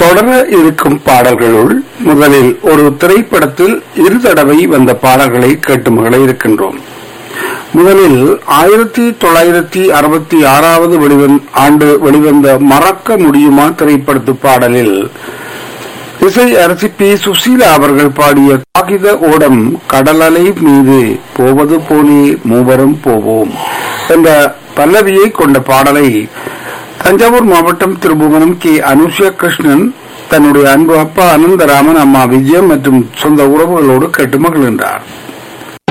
தொடர இருக்கும் பாடல்களுள் முதலில் ஒரு திரைப்படத்தில் இரு தடவை வந்த பாடல்களை கேட்டு மகள இருக்கின்றோம் முதலில் ஆயிரத்தி தொள்ளாயிரத்தி அறுபத்தி ஆறாவது வெளிவந் ஆண்டு வெளிவந்த மறக்க முடியுமா திரைப்படத்து பாடலில் இசை அரசி பி சுசீலா அவர்கள் பாடிய காகித ஓடம் கடலலை மீது போவது போலே மூவரும் போவோம் என்ற பல்லவியை கொண்ட பாடலை தஞ்சாவூர் மாவட்டம் திருபுவனம் கே அனுஷா கிருஷ்ணன் தன்னுடைய அன்பு அப்பா அனந்தராமன் அம்மா விஜயம் மற்றும் சொந்த உறவுகளோடு கேட்டு மகிழ்கின்றார்